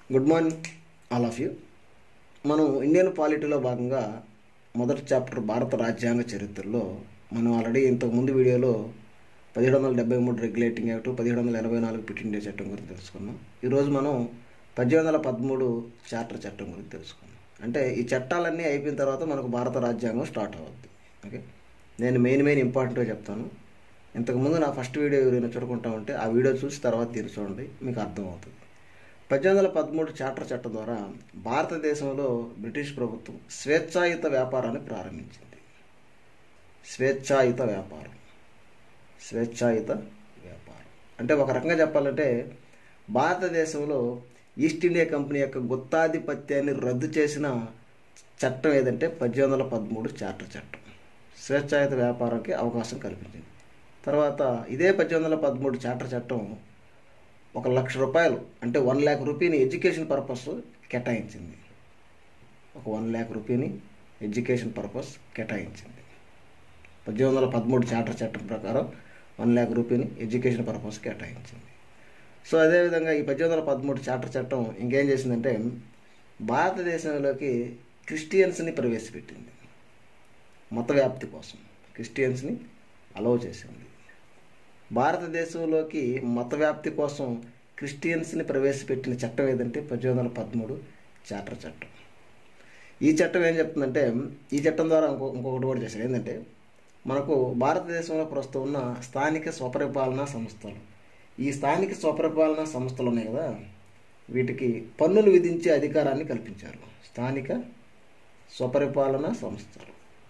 good morning all of you మనం Indian పాలిటీలో భాగంగా మొదటి చాప్టర్ భారత రాజ్యాంగ చరిత్రలో మనం ఆల్రెడీ ఇంతకు ముందు వీడియోలో పదిహేడు వందల డెబ్బై మూడు రెగ్యులేటింగ్ యాక్ట్ పదిహేడు వందల ఎనభై నాలుగు పిట్ ఇండియా చట్టం గురించి తెలుసుకున్నాం ఈరోజు మనం పద్దెనిమిది వందల పదమూడు చార్టర్ చట్టం గురించి తెలుసుకున్నాం అంటే ఈ చట్టాలన్నీ అయిపోయిన తర్వాత మనకు భారత రాజ్యాంగం స్టార్ట్ అవుద్ది ఓకే నేను మెయిన్ మెయిన్ ఇంపార్టెంట్గా చెప్తాను ఇంతకుముందు నా ఫస్ట్ వీడియో ఎవరైనా చూడకుంటా ఉంటే ఆ వీడియో చూసి తర్వాత తీరు చూడండి మీకు అర్థమవుతుంది పద్దెనిమిది వందల పదమూడు చార్టర్ చట్టం ద్వారా భారతదేశంలో బ్రిటిష్ ప్రభుత్వం స్వేచ్ఛాయుత వ్యాపారాన్ని ప్రారంభించింది స్వేచ్ఛాయుత వ్యాపారం స్వేచ్ఛాయుత వ్యాపారం అంటే ఒక రకంగా చెప్పాలంటే భారతదేశంలో ఈస్ట్ ఇండియా కంపెనీ యొక్క గుత్తాధిపత్యాన్ని రద్దు చేసిన చట్టం ఏదంటే పద్దెనిమిది వందల పదమూడు చార్టర్ చట్టం స్వేచ్ఛాయుత వ్యాపారానికి అవకాశం కల్పించింది తర్వాత ఇదే పద్దెనిమిది వందల పదమూడు చార్టర్ చట్టం ఒక లక్ష రూపాయలు అంటే వన్ ల్యాక్ రూపీని ఎడ్యుకేషన్ పర్పస్ కేటాయించింది ఒక వన్ ల్యాక్ రూపీని ఎడ్యుకేషన్ పర్పస్ కేటాయించింది పద్దెనిమిది వందల పదమూడు చార్టర్ చట్టం ప్రకారం వన్ ల్యాక్ రూపీని ఎడ్యుకేషన్ పర్పస్ కేటాయించింది సో అదేవిధంగా ఈ పద్దెనిమిది వందల పదమూడు చార్టర్ చట్టం ఇంకేం చేసిందంటే భారతదేశంలోకి క్రిస్టియన్స్ని ప్రవేశపెట్టింది మత వ్యాప్తి కోసం క్రిస్టియన్స్ని అలౌ చేసింది భారతదేశంలోకి మత వ్యాప్తి కోసం క్రిస్టియన్స్ని ప్రవేశపెట్టిన చట్టం ఏదంటే పద్దెనిమిది వందల పదమూడు చార్టర్ చట్టం ఈ చట్టం ఏం చెప్తుందంటే ఈ చట్టం ద్వారా ఇంకో ఇంకొకటి కూడా చేశారు ఏంటంటే మనకు భారతదేశంలో ప్రస్తుతం ఉన్న స్థానిక స్వపరిపాలనా సంస్థలు ఈ స్థానిక స్వపరిపాలనా సంస్థలు ఉన్నాయి కదా వీటికి పన్నులు విధించే అధికారాన్ని కల్పించారు స్థానిక స్వపరిపాలనా సంస్థలు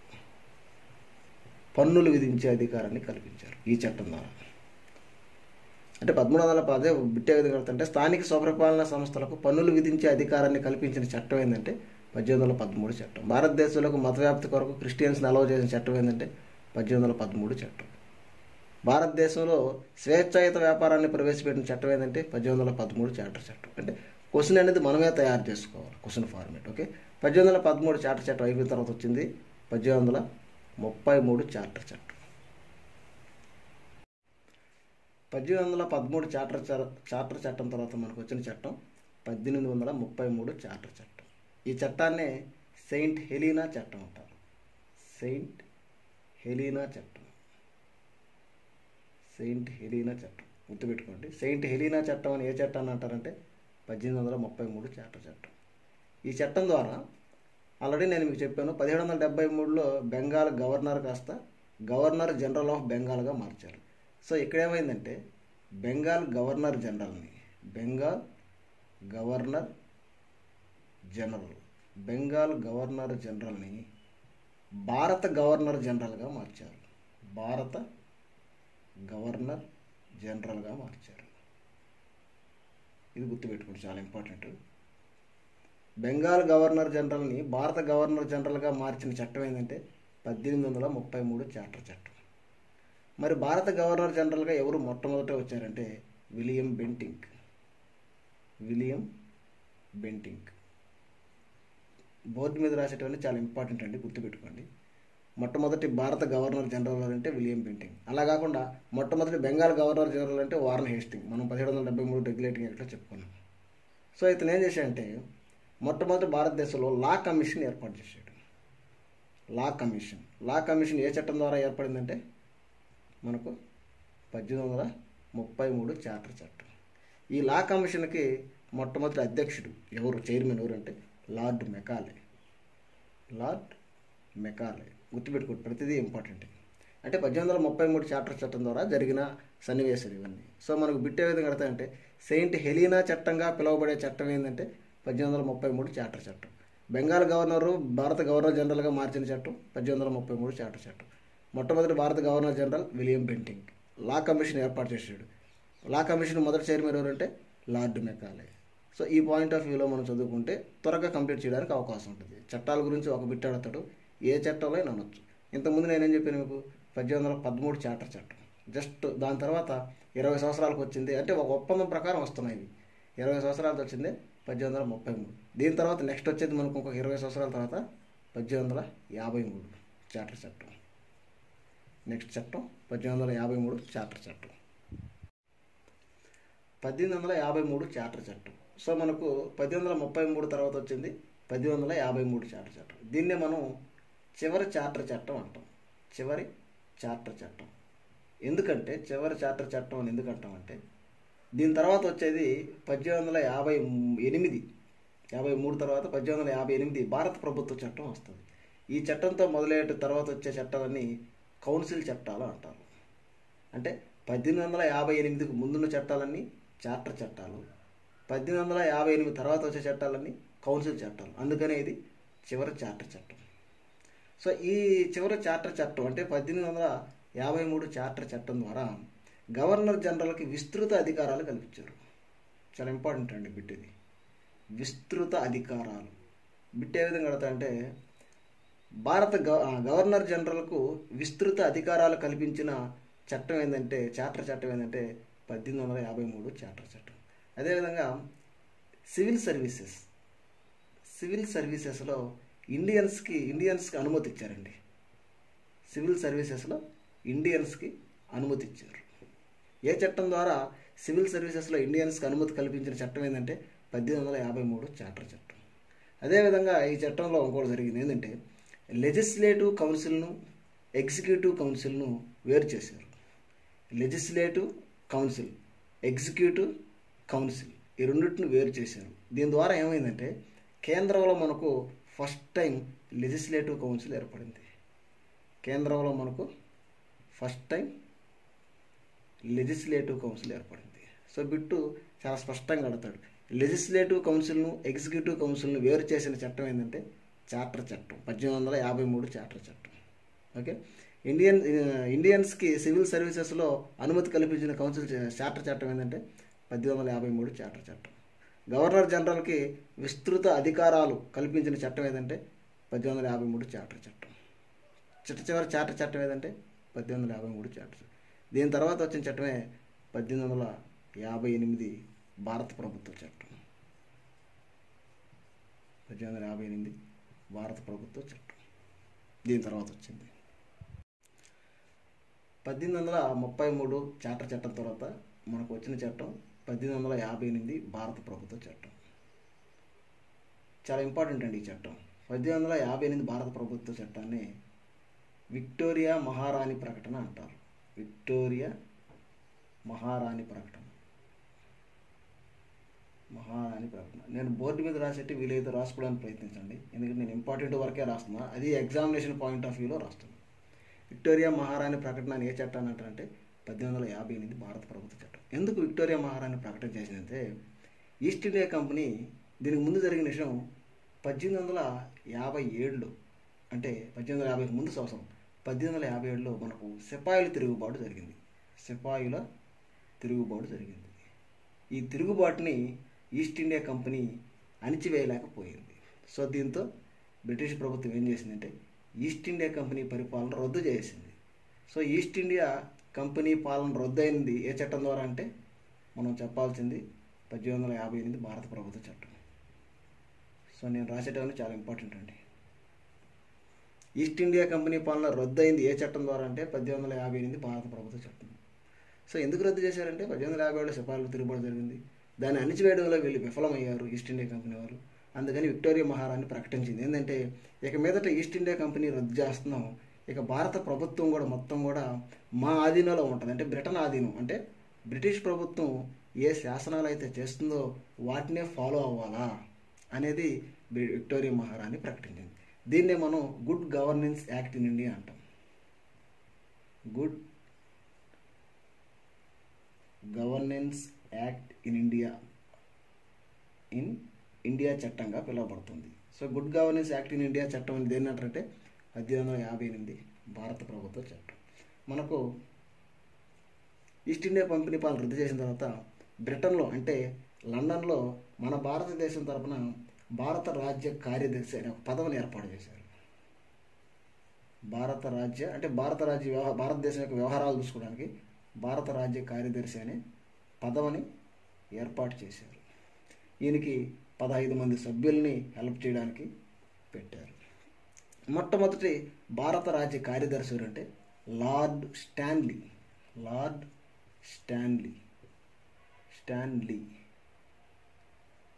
పన్నులు విధించే అధికారాన్ని కల్పించారు ఈ చట్టం ద్వారా అంటే పదమూడు వందల పదే బిట్టే విధంగా అంటే స్థానిక స్వపరిపాలనా సంస్థలకు పన్నులు విధించే అధికారాన్ని కల్పించిన చట్టం ఏంటంటే పద్దెనిమిది వందల పదమూడు చట్టం భారతదేశంలోకి మత వ్యాప్తి కొరకు క్రిస్టియన్స్ని అలౌ చేసిన చట్టం ఏంటంటే పద్దెనిమిది వందల పదమూడు చట్టం భారతదేశంలో స్వేచ్ఛాయుత వ్యాపారాన్ని ప్రవేశపెట్టిన చట్టం ఏంటంటే పద్దెనిమిది వందల పదమూడు చార్టర్ చట్టం అంటే క్వశ్చన్ అనేది మనమే తయారు చేసుకోవాలి క్వశ్చన్ ఫార్మేట్ ఓకే పద్దెనిమిది వందల పదమూడు చార్టర్ చట్టం అయిపోయిన తర్వాత వచ్చింది పద్దెనిమిది వందల ముప్పై మూడు చార్టర్ చట్టం పద్దెనిమిది వందల పదమూడు చార్టర్ చార్టర్ చట్టం తర్వాత మనకు వచ్చిన చట్టం పద్దెనిమిది వందల ముప్పై మూడు చార్టర్ చట్టం ఈ చట్టాన్నే సెయింట్ హెలీనా చట్టం అంటారు సెయింట్ హెలీనా చట్టం సెయింట్ హెలీనా చట్టం గుర్తుపెట్టుకోండి సెయింట్ హెలీనా చట్టం అని ఏ చట్టాన్ని అంటారంటే పద్దెనిమిది వందల ముప్పై మూడు చార్టర్ చట్టం ఈ చట్టం ద్వారా ఆల్రెడీ నేను మీకు చెప్పాను పదిహేడు వందల డెబ్బై మూడులో బెంగాల్ గవర్నర్ కాస్త గవర్నర్ జనరల్ ఆఫ్ బెంగాల్గా మార్చారు సో ఇక్కడ ఏమైందంటే బెంగాల్ గవర్నర్ జనరల్ని Bengal governor general Bengal governor జనరల్ని భారత గవర్నర్ జనరల్గా మార్చారు భారత గవర్నర్ జనరల్గా మార్చారు ఇది గుర్తుపెట్టుకోండి చాలా ఇంపార్టెంట్ బెంగాల్ గవర్నర్ జనరల్ని భారత గవర్నర్ జనరల్గా మార్చిన చట్టం ఏంటంటే పద్దెనిమిది వందల ముప్పై మూడు చార్టర్ చట్టం మరి భారత గవర్నర్ జనరల్గా ఎవరు మొట్టమొదట వచ్చారంటే William Bentinck William Bentinck board మీద రాసేటువంటి చాలా ఇంపార్టెంట్ అండి గుర్తుపెట్టుకోండి మొట్టమొదటి భారత గవర్నర్ జనరల్ అంటే విలియం బెంటింగ్ అలా కాకుండా మొట్టమొదటి బెంగాల్ గవర్నర్ జనరల్ అంటే వారన్ హేస్టింగ్ మనం పదిహేడు వందల డెబ్బై మూడు రెగ్యులేటింగ్ యాక్ట్లో చెప్పుకున్నాం సో ఇతను ఏం చేశాడంటే మొట్టమొదటి భారతదేశంలో లా కమిషన్ ఏర్పాటు చేశాడు లా కమిషన్ లా కమిషన్ ఏ చట్టం ద్వారా ఏర్పడిందంటే మనకు పద్దెనిమిది వందల ముప్పై మూడు చార్టర్ చట్టం ఈ లా కమిషన్కి మొట్టమొదటి అధ్యక్షుడు ఎవరు చైర్మన్ ఎవరు అంటే లార్డ్ మెకాలే లార్డ్ మెకాలే గుర్తుపెట్టుకోండి ప్రతిదీ ఇంపార్టెంట్ అంటే పద్దెనిమిది వందల ముప్పై మూడు చార్టర్ చట్టం ద్వారా జరిగిన సన్నివేశాలు ఇవన్నీ సో మనకు బిట్టే విధంగా అంటే సెయింట్ హెలీనా చట్టంగా పిలువబడే చట్టం ఏంటంటే పద్దెనిమిది వందల ముప్పై మూడు చార్టర్ చట్టం బెంగాల్ గవర్నరు భారత గవర్నర్ జనరల్గా మార్చిన చట్టం పద్దెనిమిది వందల ముప్పై మూడు చార్టర్ చట్టం మొట్టమొదటి భారత governor general William Bentinck law commission ఏర్పాటు చేశాడు లా కమిషన్ మొదటి చైర్మన్ ఎవరంటే లార్డ్ మెకాలే సో ఈ పాయింట్ ఆఫ్ వ్యూలో మనం చదువుకుంటే త్వరగా కంప్లీట్ చేయడానికి అవకాశం ఉంటుంది చట్టాల గురించి ఒక బిట్ అడతాడు ఏ చట్టంలో అయినా అనొచ్చు ఇంతకుముందు నేనేం చెప్పాను మీకు పద్దెనిమిది వందల పదమూడు చార్టర్ చట్టం జస్ట్ దాని తర్వాత ఇరవై సంవత్సరాలకు వచ్చింది అంటే ఒక ఒప్పందం ప్రకారం వస్తున్నాయి ఇవి ఇరవై సంవత్సరాలతో వచ్చింది పద్దెనిమిది వందల ముప్పై మూడు దీని తర్వాత నెక్స్ట్ వచ్చేది మనకు ఇంకొక ఇరవై సంవత్సరాల తర్వాత పద్దెనిమిది వందల యాభై మూడు చార్టర్ చట్టం నెక్స్ట్ చట్టం పద్దెనిమిది వందల యాభై మూడు చార్టర్ చట్టం పద్దెనిమిది వందల యాభై మూడు చార్టర్ చట్టం సో మనకు పద్దెనిమిది వందల ముప్పై మూడు తర్వాత వచ్చింది పద్దెనిమిది వందల యాభై మూడు చార్టర్ చట్టం దీన్నే మనం చివరి చార్టర్ చట్టం అంటాం చివరి చార్టర్ చట్టం ఎందుకంటే చివరి చార్టర్ చట్టం అని ఎందుకు అంటామంటే దీని తర్వాత వచ్చేది పద్దెనిమిది వందల యాభై ఎనిమిది యాభై మూడు తర్వాత పద్దెనిమిది వందల యాభై ఎనిమిది భారత ప్రభుత్వ చట్టం వస్తుంది ఈ చట్టంతో మొదలయ్యే తర్వాత వచ్చే చట్టాలన్నీ కౌన్సిల్ చట్టాలు అంటారు అంటే పద్దెనిమిది వందల యాభై ఎనిమిదికి ముందున్న చట్టాలన్నీ చార్టర్ చట్టాలు పద్దెనిమిది వందల యాభై ఎనిమిది తర్వాత వచ్చే చట్టాలన్నీ కౌన్సిల్ చట్టాలు అందుకనే ఇది చివరి చార్టర్ చట్టం సో ఈ చివరి చార్టర్ చట్టం అంటే పద్దెనిమిది వందల యాభై మూడు చార్టర్ చట్టం ద్వారా గవర్నర్ జనరల్కి విస్తృత అధికారాలు కల్పించారు చాలా ఇంపార్టెంట్ అండి బిట్ ఇది విస్తృత అధికారాలు బిట్ ఏ విధంగా కడతాయంటే భారత గవ గవర్నర్ జనరల్కు విస్తృత అధికారాలు కల్పించిన చట్టం ఏంటంటే చార్టర్ చట్టం ఏంటంటే పద్దెనిమిది వందల యాభై మూడు చార్టర్ చట్టం అదేవిధంగా సివిల్ సర్వీసెస్ సివిల్ సర్వీసెస్లో ఇండియన్స్కి ఇండియన్స్కి అనుమతి ఇచ్చారండి సివిల్ సర్వీసెస్లో ఇండియన్స్కి అనుమతి ఇచ్చారు ఏ చట్టం ద్వారా సివిల్ సర్వీసెస్లో ఇండియన్స్కి అనుమతి కల్పించిన చట్టం ఏంటంటే పద్దెనిమిది వందల యాభై మూడు చార్టర్ చట్టం అదేవిధంగా ఈ చట్టంలో ఇంకోటి జరిగింది ఏంటంటే లెజిస్లేటివ్ కౌన్సిల్ను ఎగ్జిక్యూటివ్ కౌన్సిల్ను వేరు చేశారు లెజిస్లేటివ్ కౌన్సిల్ ఎగ్జిక్యూటివ్ కౌన్సిల్ ఈ రెండింటిని వేరు చేశారు దీని ద్వారా ఏమైందంటే కేంద్రంలో మనకు ఫస్ట్ టైం లెజిస్లేటివ్ కౌన్సిల్ ఏర్పడింది కేంద్రంలో మనకు ఫస్ట్ టైం లెజిస్లేటివ్ కౌన్సిల్ ఏర్పడింది సో బిట్టు చాలా స్పష్టంగా అడతాడు లెజిస్లేటివ్ కౌన్సిల్ను ఎగ్జిక్యూటివ్ కౌన్సిల్ను వేరు చేసిన చట్టం ఏంటంటే చార్టర్ చట్టం పద్దెనిమిది వందల యాభై మూడు చార్టర్ చట్టం ఓకే ఇండియన్ ఇండియన్స్కి సివిల్ సర్వీసెస్లో అనుమతి కల్పించిన కౌన్సిల్ చార్టర్ చట్టం ఏంటంటే పద్దెనిమిది వందల యాభై మూడు చార్టర్ చట్టం గవర్నర్ జనరల్కి విస్తృత అధికారాలు కల్పించిన చట్టం ఏదంటే పద్దెనిమిది వందల యాభై మూడు చార్టర్ చట్టం చిట్ట చివరి చార్టర్ చట్టం ఏదంటే పద్దెనిమిది వందల యాభై మూడు చార్టర్ చట్టం దీని తర్వాత వచ్చిన చట్టమే పద్దెనిమిది వందల యాభై ఎనిమిది భారత ప్రభుత్వ చట్టం పద్దెనిమిది వందల యాభై ఎనిమిది భారత ప్రభుత్వ చట్టం దీని తర్వాత వచ్చింది పద్దెనిమిది వందల ముప్పై మూడు చార్టర్ చట్టం తర్వాత మనకు వచ్చిన చట్టం పద్దెనిమిది వందల యాభై ఎనిమిది భారత ప్రభుత్వ చట్టం చాలా ఇంపార్టెంట్ అండి ఈ చట్టం పద్దెనిమిది వందల యాభై ఎనిమిది భారత ప్రభుత్వ చట్టాన్ని విక్టోరియా మహారాణి ప్రకటన అంటారు విక్టోరియా మహారాణి ప్రకటన మహారాణి ప్రకటన నేను బోర్డు మీద రాసేటి వీలైతే రాసుకోవడానికి ప్రయత్నించండి ఎందుకంటే నేను ఇంపార్టెంట్ వరకే రాస్తున్నా అది ఎగ్జామినేషన్ పాయింట్ ఆఫ్ వ్యూలో రాస్తున్నాను విక్టోరియా మహారాణి ప్రకటన అని ఏ చట్టాన్ని అంటారంటే పద్దెనిమిది వందల యాభై ఎనిమిది భారత ప్రభుత్వ చట్టం ఎందుకు విక్టోరియా మహారాణి ప్రకటన చేసిందంటే ఈస్ట్ ఇండియా కంపెనీ దీనికి ముందు జరిగిన విషయం పద్దెనిమిది వందల యాభై ఏడులో అంటే పద్దెనిమిది వందల యాభైకి ముందు సంవత్సరం పద్దెనిమిది వందల యాభై ఏడులో మనకు సిపాయిల తిరుగుబాటు జరిగింది సిపాయిల తిరుగుబాటు జరిగింది ఈ తిరుగుబాటుని ఈస్ట్ ఇండియా కంపెనీ అణిచివేయలేకపోయింది సో దీంతో బ్రిటిష్ ప్రభుత్వం ఏం చేసిందంటే ఈస్ట్ ఇండియా కంపెనీ పరిపాలన రద్దు చేసింది సో ఈస్ట్ ఇండియా కంపెనీ పాలన రద్దు అయింది ఏ చట్టం ద్వారా అంటే మనం చెప్పాల్సింది పద్దెనిమిది వందల యాభై ఎనిమిది భారత ప్రభుత్వ చట్టం సో నేను రాసేటవన్నీ చాలా ఇంపార్టెంట్ అండి ఈస్ట్ ఇండియా కంపెనీ పాలన రద్దు అయింది ఏ చట్టం ద్వారా అంటే పద్దెనిమిది వందల యాభై ఎనిమిది భారత ప్రభుత్వ చట్టం సో ఎందుకు రద్దు చేశారంటే పద్దెనిమిది వందల యాభై ఏడులో సిపాయిలు తిరుగుబాటు జరిగింది దాన్ని అణిచివేయడంలో వీళ్ళు విఫలమయ్యారు ఈస్ట్ ఇండియా కంపెనీ వారు అందుకని విక్టోరియా మహారాణి ప్రకటించింది ఏంటంటే ఇక మీదట ఈస్ట్ ఇండియా కంపెనీ రద్దు చేస్తున్నాం ఇక భారత ప్రభుత్వం కూడా మొత్తం కూడా మా ఆధీనంలో ఉంటుంది అంటే బ్రిటన్ ఆధీనం అంటే బ్రిటిష్ ప్రభుత్వం ఏ శాసనాలు అయితే చేస్తుందో వాటినే ఫాలో అవ్వాలా అనేది విక్టోరియా మహారాణి ప్రకటించింది దీన్నే మనం good governance act in India అంటాం good governance act in India in India చట్టంగా పిలువబడుతుంది so good governance act in India చట్టం అని దేని అంటారంటే పద్దెనిమిది వందల యాభై ఎనిమిది భారత ప్రభుత్వ చట్టం మనకు ఈస్ట్ ఇండియా పంపిణీ పాలన రద్దు చేసిన తర్వాత బ్రిటన్లో అంటే లండన్లో మన భారతదేశం తరపున భారత రాజ్య కార్యదర్శి అనే ఒక పదవిని ఏర్పాటు చేశారు భారత రాజ్య అంటే భారత రాజ్య వ్యవహార భారతదేశం యొక్క వ్యవహారాలు చూసుకోవడానికి భారత రాజ్య కార్యదర్శి అనే పదవిని ఏర్పాటు చేశారు ఈయనకి పదహైదు మంది సభ్యుల్ని హెల్ప్ చేయడానికి పెట్టారు మొట్టమొదటి భారత రాజ్య కార్యదర్శి అంటే lord Stanley lord Stanley Stanley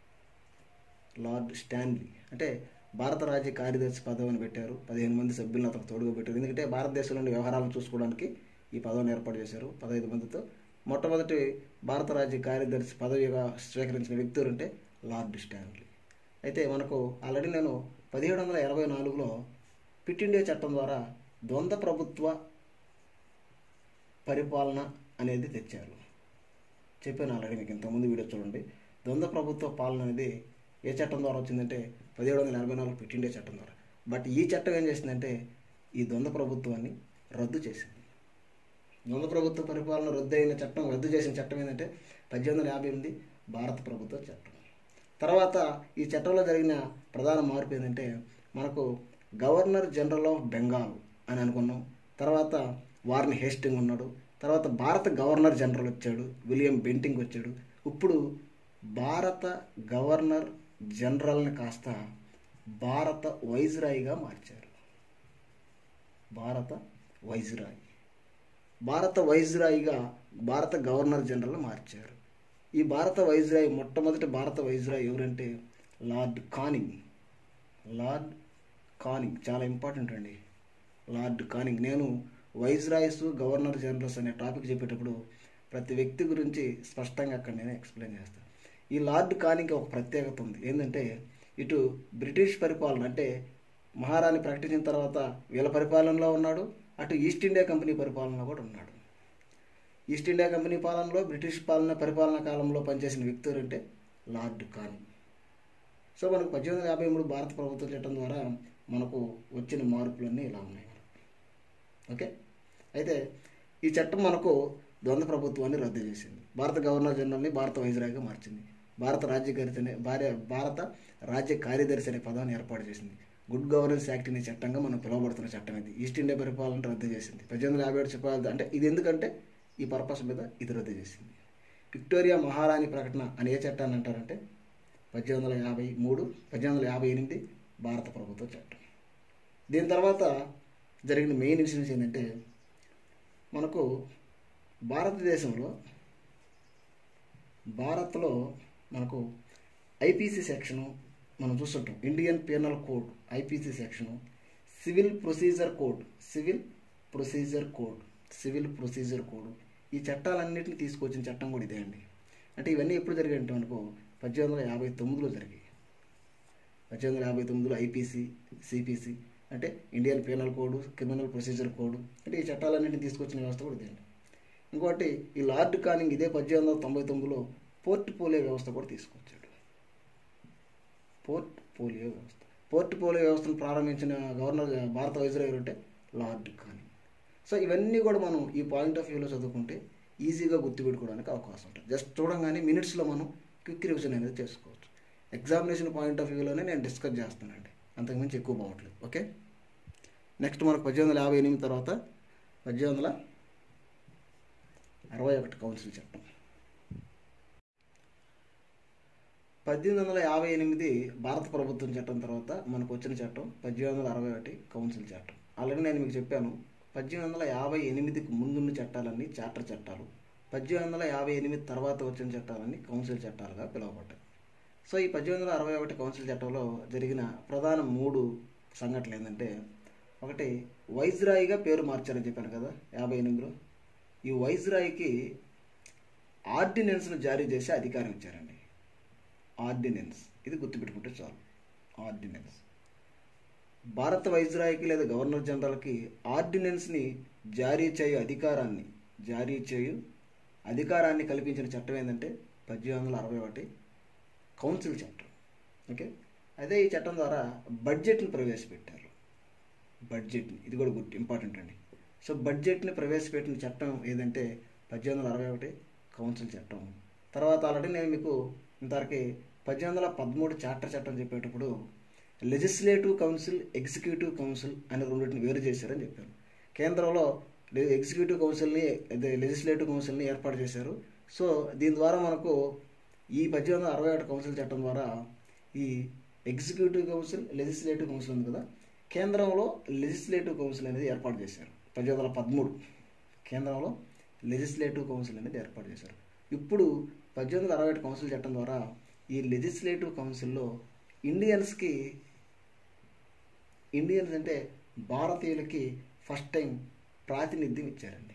lord Stanley అంటే భారత రాజ్య కార్యదర్శి పదవిని పెట్టారు పదిహేను మంది సభ్యులను అతను తోడుగా పెట్టారు ఎందుకంటే భారతదేశంలోని వ్యవహారాలను చూసుకోవడానికి ఈ పదవిని ఏర్పాటు చేశారు పదహైదు మందితో మొట్టమొదటి భారత రాజ్య కార్యదర్శి పదవిగా స్వీకరించిన వ్యక్తి అంటే లార్డ్ స్టాన్లీ అయితే మనకు ఆల్రెడీ నేను పదిహేడు వందల ఎనభై నాలుగులో పిట్ ఇండియా చట్టం ద్వారా ద్వంద్వ ప్రభుత్వ పరిపాలన అనేది తెచ్చారు చెప్పాను ఆల్రెడీ మీకు ఇంతకుముందు వీడియో చూడండి ద్వంద్వ ప్రభుత్వ పాలన అనేది ఏ చట్టం ద్వారా వచ్చిందంటే పదిహేడు వందల ఎనభై నాలుగు పిట్ ఇండియా చట్టం ద్వారా బట్ ఈ చట్టం ఏం చేసిందంటే ఈ ద్వంద్వ ప్రభుత్వాన్ని రద్దు చేసింది ద్వంద్వ ప్రభుత్వ పరిపాలన రద్దు అయిన చట్టం రద్దు చేసిన చట్టం ఏంటంటే పద్దెనిమిది వందల యాభై ఎనిమిది భారత ప్రభుత్వ చట్టం తర్వాత ఈ చట్టంలో జరిగిన ప్రధాన మార్పు ఏంటంటే మనకు గవర్నర్ జనరల్ ఆఫ్ బెంగాల్ అని అనుకున్నాం తర్వాత వారిని హేస్టింగ్ ఉన్నాడు తర్వాత భారత గవర్నర్ జనరల్ వచ్చాడు విలియం బెంటింగ్ వచ్చాడు ఇప్పుడు భారత గవర్నర్ జనరల్ని కాస్త భారత వైజ్రాయిగా మార్చారు భారత వైజ్రాయి భారత వైజ్రాయిగా భారత గవర్నర్ జనరల్ మార్చారు ఈ భారత వైజ్రాయ్ మొట్టమొదటి భారత వైజ్రాయ్ ఎవరంటే లార్డ్ కానింగ్ లార్డ్ కానింగ్ చాలా ఇంపార్టెంట్ అండి లార్డ్ కానింగ్ నేను వైజ్రాయ్స్ గవర్నర్ జనరల్స్ అనే టాపిక్ చెప్పేటప్పుడు ప్రతి వ్యక్తి గురించి స్పష్టంగా అక్కడ నేను ఎక్స్ప్లెయిన్ చేస్తాను ఈ లార్డ్ కానింగ్కి ఒక ప్రత్యేకత ఉంది ఏంటంటే ఇటు బ్రిటిష్ పరిపాలన అంటే మహారాణి ప్రకటించిన తర్వాత వీళ్ళ పరిపాలనలో ఉన్నాడు అటు ఈస్ట్ ఇండియా కంపెనీ పరిపాలనలో కూడా ఉన్నాడు ఈస్ట్ ఇండియా కంపెనీ పాలనలో బ్రిటిష్ పాలన పరిపాలనా కాలంలో పనిచేసిన వ్యక్తి అంటే లార్డ్ కానింగ్ సో మనకు పద్దెనిమిది వందల యాభై మూడు భారత ప్రభుత్వ చట్టం ద్వారా మనకు వచ్చిన మార్పులన్నీ ఇలా ఉన్నాయి ఓకే అయితే ఈ చట్టం మనకు ద్వంద్వ ప్రభుత్వాన్ని రద్దు చేసింది భారత గవర్నర్ జనరల్ని భారత వైజ్రాయిగా మార్చింది భారత రాజ్య అనే భార్య భారత రాజ్య కార్యదర్శి అనే పదాన్ని ఏర్పాటు చేసింది గుడ్ గవర్నెన్స్ యాక్ట్ అనే చట్టంగా మనం పిలువబడుతున్న చట్టం ఇది ఈస్ట్ ఇండియా పరిపాలన రద్దు చేసింది పద్దెనిమిది వందల యాభై ఏడు చెప్పాలి అంటే ఇది ఎందుకంటే ఈ పర్పస్ మీద ఇది రద్దు చేసింది విక్టోరియా మహారాణి ప్రకటన అని ఏ చట్టాన్ని అంటారంటే పద్దెనిమిది వందల యాభై మూడు పద్దెనిమిది వందల యాభై ఎనిమిది భారత ప్రభుత్వ చట్టం దీని తర్వాత జరిగిన మెయిన్ ఇన్సిడెంట్స్ ఏంటంటే మనకు భారతదేశంలో భారత్లో మనకు ఐపీసీ సెక్షను మనం చూస్తుంటాం Indian penal code IPC section civil procedure code civil procedure code civil procedure code ఈ చట్టాలన్నింటినీ తీసుకొచ్చిన చట్టం కూడా ఇదే అండి అంటే ఇవన్నీ ఎప్పుడు జరిగాయి అంటే మనకు పద్దెనిమిది వందల యాభై తొమ్మిదిలో జరిగాయి పద్దెనిమిది వందల యాభై తొమ్మిదిలో ఐపీసీ సిపిసి అంటే Indian penal code criminal procedure code అంటే ఈ చట్టాలన్నింటినీ తీసుకొచ్చిన వ్యవస్థ కూడా ఇదే ఇంకోటి ఈ లార్డ్ కానింగ్ ఇదే పద్దెనిమిది వందల తొంభై తొమ్మిదిలో పోర్ట్ పోలియో వ్యవస్థ కూడా తీసుకొచ్చాడు పోర్ట్ పోలియో వ్యవస్థ పోర్ట్ పోలియో వ్యవస్థను ప్రారంభించిన గవర్నర్ భారత వైజ్రాయ్ అంటే లార్డ్ కానింగ్ సో ఇవన్నీ కూడా మనం ఈ పాయింట్ ఆఫ్ వ్యూలో చదువుకుంటే ఈజీగా గుర్తుపెట్టుకోవడానికి అవకాశం ఉంటుంది జస్ట్ చూడంగానే మినిట్స్లో మనం క్విక్ రివిజన్ అనేది చేసుకోవచ్చు ఎగ్జామినేషన్ పాయింట్ ఆఫ్ వ్యూలోనే నేను డిస్కస్ చేస్తానండి అంతకుమించి ఎక్కువ బాగట్లేదు ఓకే నెక్స్ట్ మనకు పద్దెనిమిది వందల యాభై ఎనిమిది తర్వాత పద్దెనిమిది వందల అరవై ఒకటి కౌన్సిల్ చట్టం పద్దెనిమిది వందల యాభై ఎనిమిది భారత ప్రభుత్వం చట్టం తర్వాత మనకు వచ్చిన చట్టం పద్దెనిమిది వందల అరవై ఒకటి కౌన్సిల్ చట్టం ఆల్రెడీ నేను మీకు చెప్పాను పద్దెనిమిది వందల యాభై ఎనిమిదికి ముందున్న చట్టాలన్నీ చార్టర్ చట్టాలు పద్దెనిమిది వందల యాభై ఎనిమిది తర్వాత వచ్చిన చట్టాలన్నీ కౌన్సిల్ చట్టాలుగా పిలువబడ్డాయి సో ఈ పద్దెనిమిది వందల అరవై ఒకటి కౌన్సిల్ చట్టంలో జరిగిన ప్రధాన మూడు సంఘటనలు ఏంటంటే ఒకటి వైజ్రాయిగా పేరు మార్చారని చెప్పాను కదా యాభై ఎనిమిదిలో ఈ వైజ్రాయికి ఆర్డినెన్స్ను జారీ చేసే అధికారం ఇచ్చారండి ఆర్డినెన్స్ ఇది గుర్తుపెట్టుకుంటే చాలు ఆర్డినెన్స్ భారత వైజ్రాయికి లేదా గవర్నర్ జనరల్కి ఆర్డినెన్స్ని జారీ చేయు అధికారాన్ని జారీ చేయు అధికారాన్ని కల్పించిన చట్టం ఏంటంటే పద్దెనిమిది వందల అరవై ఒకటి కౌన్సిల్ చట్టం ఓకే అదే ఈ చట్టం ద్వారా బడ్జెట్ని ప్రవేశపెట్టారు బడ్జెట్ని ఇది కూడా గుర్తు ఇంపార్టెంట్ అండి సో బడ్జెట్ని ప్రవేశపెట్టిన చట్టం ఏదంటే పద్దెనిమిది వందల అరవై ఒకటి కౌన్సిల్ చట్టం తర్వాత ఆల్రెడీ నేను మీకు ఇంతవరకు పద్దెనిమిది వందల పదమూడు చార్టర్ చట్టం చెప్పేటప్పుడు లెజిస్లేటివ్ కౌన్సిల్ ఎగ్జిక్యూటివ్ కౌన్సిల్ అనే రెండింటిని వేరు చేశారని చెప్పాను కేంద్రంలో ఎగ్జిక్యూటివ్ కౌన్సిల్ని అదే లెజిస్లేటివ్ కౌన్సిల్ని ఏర్పాటు చేశారు సో దీని ద్వారా మనకు ఈ పద్దెనిమిది వందల అరవై ఒకటి కౌన్సిల్ చట్టం ద్వారా ఈ ఎగ్జిక్యూటివ్ కౌన్సిల్ లెజిస్లేటివ్ కౌన్సిల్ ఉంది కదా కేంద్రంలో లెజిస్లేటివ్ కౌన్సిల్ అనేది ఏర్పాటు చేశారు పద్దెనిమిది వందల పదమూడు కేంద్రంలో లెజిస్లేటివ్ కౌన్సిల్ అనేది ఏర్పాటు చేశారు ఇప్పుడు పద్దెనిమిది వందల అరవై ఒకటి కౌన్సిల్ చట్టం ద్వారా ఈ లెజిస్లేటివ్ కౌన్సిల్లో ఇండియన్స్కి ఇండియన్స్ అంటే భారతీయులకి ఫస్ట్ టైం ప్రాతినిధ్యం ఇచ్చారండి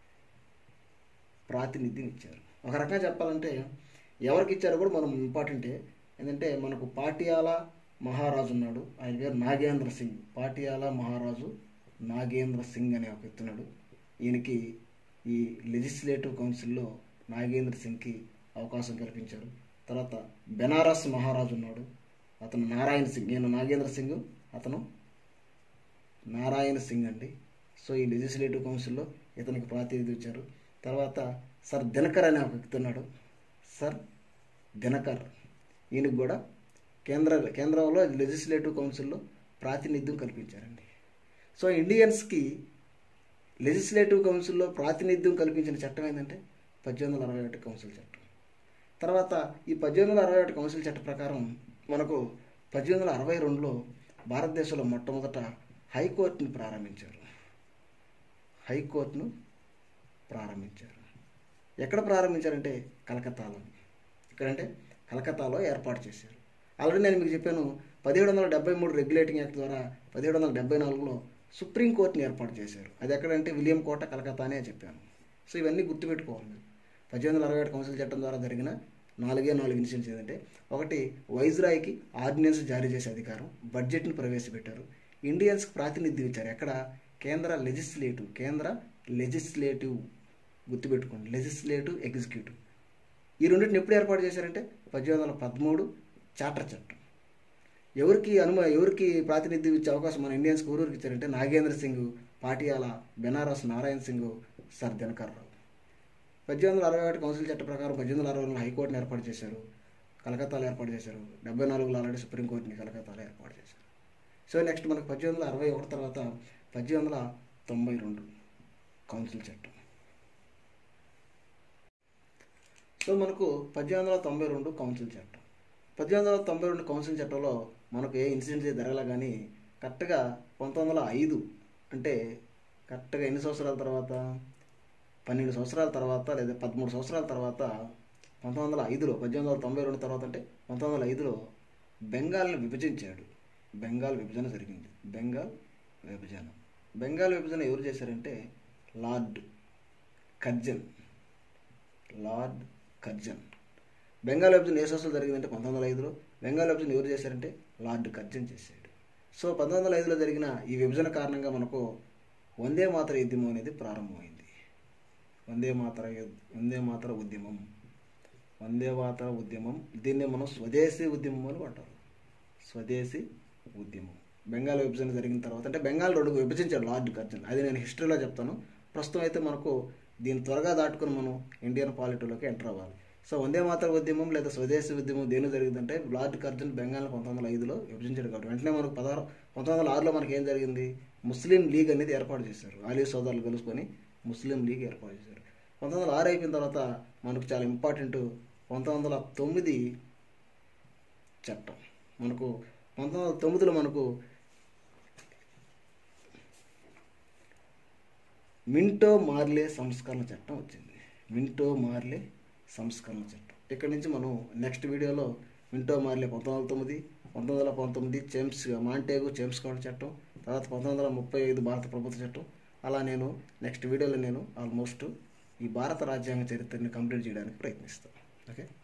ప్రాతినిధ్యం ఇచ్చారు ఒక రకంగా చెప్పాలంటే ఎవరికి ఇచ్చారో కూడా మనం ఇంపార్టెంటే ఏంటంటే మనకు పాటియాల మహారాజు ఉన్నాడు ఆయన పేరు నాగేంద్ర సింగ్ పాటియాల మహారాజు నాగేంద్ర సింగ్ అనే ఒక వ్యక్తి ఉన్నాడు ఈయనకి ఈ లెజిస్లేటివ్ కౌన్సిల్లో నాగేంద్ర సింగ్కి అవకాశం కల్పించారు తర్వాత బెనారస్ మహారాజు ఉన్నాడు అతను నారాయణ సింగ్ ఈయన నాగేంద్ర సింగ్ అతను నారాయణ సింగ్ అండి సో ఈ లెజిస్లేటివ్ కౌన్సిల్లో ఇతనికి ప్రాతినిధ్యం ఇచ్చారు తర్వాత సర్ దినకర్ అనే ఒక వ్యక్తి ఉన్నాడు సర్ దినకర్ ఈయనకు కూడా కేంద్ర కేంద్రంలో లెజిస్లేటివ్ కౌన్సిల్లో ప్రాతినిధ్యం కల్పించారండి సో ఇండియన్స్కి లెజిస్లేటివ్ కౌన్సిల్లో ప్రాతినిధ్యం కల్పించిన చట్టం ఏంటంటే పద్దెనిమిది వందల అరవై ఒకటి కౌన్సిల్ చట్టం తర్వాత ఈ పద్దెనిమిది వందల అరవై ఒకటి కౌన్సిల్ చట్ట ప్రకారం మనకు పద్దెనిమిది వందల అరవై రెండులో భారతదేశంలో మొట్టమొదట హైకోర్టుని ప్రారంభించారు హైకోర్టును ప్రారంభించారు ఎక్కడ ప్రారంభించారంటే కలకత్తాలో ఇక్కడంటే కలకత్తాలో ఏర్పాటు చేశారు ఆల్రెడీ నేను మీకు చెప్పాను పదిహేడు వందల డెబ్బై మూడు రెగ్యులేటింగ్ యాక్ట్ ద్వారా పదిహేడు వందల డెబ్బై నాలుగులో సుప్రీంకోర్టుని ఏర్పాటు చేశారు అది ఎక్కడంటే విలియం కోట కలకత్తా అనే చెప్పాను సో ఇవన్నీ గుర్తుపెట్టుకోవాలి మీరు పద్దెనిమిది వందల అరవై ఏడు కౌన్సిల్ చట్టం ద్వారా జరిగిన నాలుగే నాలుగు ఇన్సిడెంట్స్ ఏంటంటే ఒకటి వైజ్రాయ్కి ఆర్డినెన్స్ జారీ చేసే అధికారం బడ్జెట్ను ప్రవేశపెట్టారు ఇండియన్స్కి ప్రాతినిధ్యం ఇచ్చారు ఎక్కడ కేంద్ర లెజిస్లేటివ్ కేంద్ర లెజిస్లేటివ్ గుర్తుపెట్టుకోండి లెజిస్లేటివ్ ఎగ్జిక్యూటివ్ ఈ రెండింటిని ఎప్పుడు ఏర్పాటు చేశారంటే పద్దెనిమిది వందల పదమూడు చార్టర్ చట్టం ఎవరికి అనుమ ఎవరికి ప్రాతినిధ్యం ఇచ్చే అవకాశం మన ఇండియన్స్కి ఊరూరికి ఇచ్చారంటే నాగేంద్ర సింగ్ పాటియాల బెనారస్ నారాయణ సింగ్ సర్ దినకర్ రావు పద్దెనిమిది వందల అరవై ఒకటి కౌన్సిల్ చట్ట ప్రకారం పద్దెనిమిది వందల అరవై హైకోర్టును ఏర్పాటు చేశారు కలకత్తాలో ఏర్పాటు చేశారు డెబ్బై నాలుగులో ఆల్రెడీ సుప్రీంకోర్టుని కలకత్తాలో ఏర్పాటు చేశారు సో నెక్స్ట్ మనకు పద్దెనిమిది వందల అరవై ఒకటి తర్వాత పద్దెనిమిది వందల తొంభై రెండు కౌన్సిల్ చట్టం సో మనకు పద్దెనిమిది వందల తొంభై రెండు కౌన్సిల్ చట్టం పద్దెనిమిది వందల తొంభై రెండు కౌన్సిల్ చట్టంలో మనకు ఏ ఇన్సిడెంట్స్ జరగలే కానీ కరెక్ట్గా పంతొమ్మిది వందల ఐదు అంటే కరెక్ట్గా ఎన్ని సంవత్సరాల తర్వాత పన్నెండు సంవత్సరాల తర్వాత లేదా పదమూడు సంవత్సరాల తర్వాత పంతొమ్మిది వందల ఐదులో పద్దెనిమిది వందల తొంభై రెండు తర్వాత అంటే పంతొమ్మిది వందల ఐదులో బెంగాల్ని విభజించాడు బెంగాల్ విభజన జరిగింది బెంగాల్ విభజన బెంగాల్ విభజన ఎవరు చేశారంటే lord Curzon lord Curzon Bengal విభజన ఏ సంవత్సరం జరిగిందంటే పంతొమ్మిది వందల ఐదులో బెంగాల్ విభజన ఎవరు చేశారంటే లార్డ్ కర్జన్ చేశాడు సో పంతొమ్మిది వందల ఐదులో జరిగిన ఈ విభజన కారణంగా మనకు వందే మాతర యుద్ధం అనేది ప్రారంభమైంది వందే మాతర యుద్ధ వందే మాతర ఉద్యమం వందే మాతర ఉద్యమం దీన్ని మనం స్వదేశీ ఉద్యమం అని అంటారు స్వదేశీ ఉద్యమం బెంగాల్ విభజన జరిగిన తర్వాత అంటే బెంగాల్ రెండు విభజించాడు లార్డ్ కర్జన్ అది నేను హిస్టరీలో చెప్తాను ప్రస్తుతం అయితే మనకు దీన్ని త్వరగా దాటుకుని మనం ఇండియన్ పాలిటీలోకి ఎంటర్ అవ్వాలి సో వందే మాతర ఉద్యమం లేదా స్వదేశీ ఉద్యమం దేని జరిగిందంటే లార్డ్ కర్జన్ బెంగాల్ పంతొమ్మిది వందల ఐదులో విభజించాడు కాబట్టి వెంటనే మనకు పదహారు పంతొమ్మిది వందల ఆరులో మనకి ఏం జరిగింది ముస్లిం లీగ్ అనేది ఏర్పాటు చేశారు ఆలీ సోదరులు కలుసుకొని ముస్లిం లీగ్ ఏర్పాటు చేశారు పంతొమ్మిది వందల ఆరు అయిపోయిన తర్వాత మనకు చాలా ఇంపార్టెంట్ పంతొమ్మిది వందల తొమ్మిది చట్టం మనకు పంతొమ్మిది వందల తొమ్మిదిలో మనకు మింటో మార్లే సంస్కరణ చట్టం వచ్చింది మింటో మార్లే సంస్కరణ చట్టం ఇక్కడ నుంచి మనం నెక్స్ట్ వీడియోలో మింటో మార్లే పంతొమ్మిది వందల తొమ్మిది పంతొమ్మిది వందల పంతొమ్మిది చేమ్స్ మాంటేగు చేమ్స్ కౌంట్ చట్టం తర్వాత పంతొమ్మిది వందల ముప్పై ఐదు భారత ప్రభుత్వ చట్టం అలా నేను నెక్స్ట్ వీడియోలో నేను ఆల్మోస్ట్ ఈ భారత రాజ్యాంగ చరిత్రని కంప్లీట్ చేయడానికి ప్రయత్నిస్తాను ఓకే